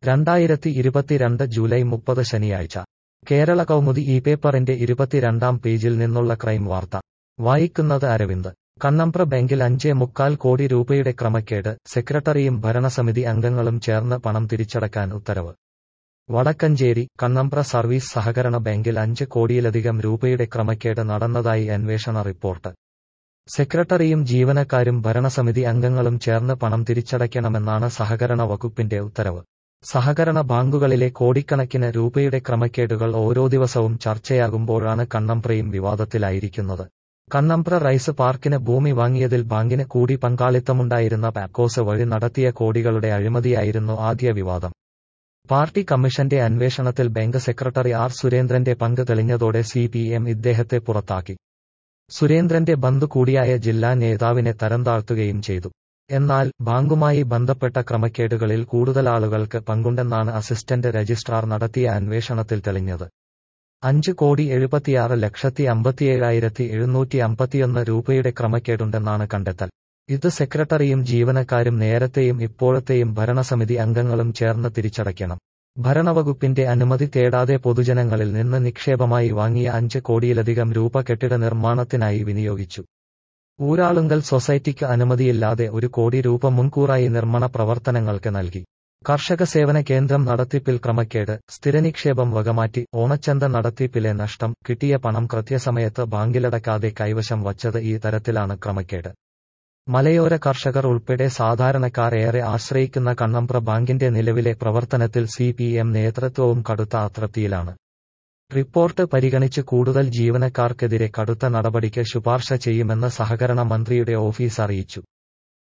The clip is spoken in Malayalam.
രണ്ടായിരത്തി ഇരുപത്തിരണ്ട് ജൂലൈ മുപ്പത് ശനിയാഴ്ച കേരള കൗമുദി ഈ പേപ്പറിന്റെ ഇരുപത്തിരണ്ടാം പേജിൽ നിന്നുള്ള ക്രൈം വാർത്ത വായിക്കുന്നത് അരവിന്ദ് കണ്ണമ്പ്ര ബാങ്കിൽ അഞ്ചേ മുക്കാൽ കോടി രൂപയുടെ ക്രമക്കേട് സെക്രട്ടറിയും ഭരണസമിതി അംഗങ്ങളും ചേർന്ന് പണം തിരിച്ചടക്കാൻ ഉത്തരവ് വടക്കഞ്ചേരി കണ്ണമ്പ്ര സർവീസ് സഹകരണ ബാങ്കിൽ അഞ്ച് കോടിയിലധികം രൂപയുടെ ക്രമക്കേട് നടന്നതായി അന്വേഷണ റിപ്പോർട്ട് സെക്രട്ടറിയും ജീവനക്കാരും ഭരണസമിതി അംഗങ്ങളും ചേർന്ന് പണം തിരിച്ചടയ്ക്കണമെന്നാണ് സഹകരണ വകുപ്പിന്റെ ഉത്തരവ് സഹകരണ ബാങ്കുകളിലെ കോടിക്കണക്കിന് രൂപയുടെ ക്രമക്കേടുകൾ ഓരോ ദിവസവും ചർച്ചയാകുമ്പോഴാണ് കണ്ണമ്പ്രയും വിവാദത്തിലായിരിക്കുന്നത് കണ്ണമ്പ്ര റൈസ് പാർക്കിന് ഭൂമി വാങ്ങിയതിൽ ബാങ്കിന് കൂടി പങ്കാളിത്തമുണ്ടായിരുന്ന പാക്കോസ് വഴി നടത്തിയ കോടികളുടെ അഴിമതിയായിരുന്നു ആദ്യ വിവാദം പാർട്ടി കമ്മീഷന്റെ അന്വേഷണത്തിൽ ബാങ്ക് സെക്രട്ടറി ആർ സുരേന്ദ്രന്റെ പങ്ക് തെളിഞ്ഞതോടെ സി പി എം ഇദ്ദേഹത്തെ പുറത്താക്കി സുരേന്ദ്രന്റെ ബന്ധു കൂടിയായ ജില്ലാ നേതാവിനെ തരംതാഴ്ത്തുകയും ചെയ്തു എന്നാൽ ബാങ്കുമായി ബന്ധപ്പെട്ട ക്രമക്കേടുകളിൽ കൂടുതൽ ആളുകൾക്ക് പങ്കുണ്ടെന്നാണ് അസിസ്റ്റന്റ് രജിസ്ട്രാർ നടത്തിയ അന്വേഷണത്തിൽ തെളിഞ്ഞത് അഞ്ച് കോടി എഴുപത്തിയാറ് ലക്ഷത്തി അമ്പത്തിയേഴായിരത്തി എഴുന്നൂറ്റി അമ്പത്തിയൊന്ന് രൂപയുടെ ക്രമക്കേടുണ്ടെന്നാണ് കണ്ടെത്തൽ ഇത് സെക്രട്ടറിയും ജീവനക്കാരും നേരത്തെയും ഇപ്പോഴത്തെയും ഭരണസമിതി അംഗങ്ങളും ചേർന്ന് തിരിച്ചടയ്ക്കണം ഭരണവകുപ്പിന്റെ അനുമതി തേടാതെ പൊതുജനങ്ങളിൽ നിന്ന് നിക്ഷേപമായി വാങ്ങിയ അഞ്ച് കോടിയിലധികം രൂപ കെട്ടിട നിർമ്മാണത്തിനായി വിനിയോഗിച്ചു ഊരാളുങ്കൽ സൊസൈറ്റിക്ക് അനുമതിയില്ലാതെ ഒരു കോടി രൂപ മുൻകൂറായി നിർമ്മാണ പ്രവർത്തനങ്ങൾക്ക് നൽകി കർഷക സേവന കേന്ദ്രം നടത്തിപ്പിൽ ക്രമക്കേട് സ്ഥിരനിക്ഷേപം വകമാറ്റി ഓണച്ചന്ത നടത്തിപ്പിലെ നഷ്ടം കിട്ടിയ പണം കൃത്യസമയത്ത് ബാങ്കിലടക്കാതെ കൈവശം വച്ചത് ഈ തരത്തിലാണ് ക്രമക്കേട് മലയോര കർഷകർ ഉൾപ്പെടെ സാധാരണക്കാർ ഏറെ ആശ്രയിക്കുന്ന കണ്ണമ്പ്ര ബാങ്കിന്റെ നിലവിലെ പ്രവർത്തനത്തിൽ സി പി എം നേതൃത്വവും കടുത്ത അതൃപ്തിയിലാണ് റിപ്പോർട്ട് പരിഗണിച്ച് കൂടുതൽ ജീവനക്കാർക്കെതിരെ കടുത്ത നടപടിക്ക് ശുപാർശ ചെയ്യുമെന്ന് സഹകരണ മന്ത്രിയുടെ ഓഫീസ് അറിയിച്ചു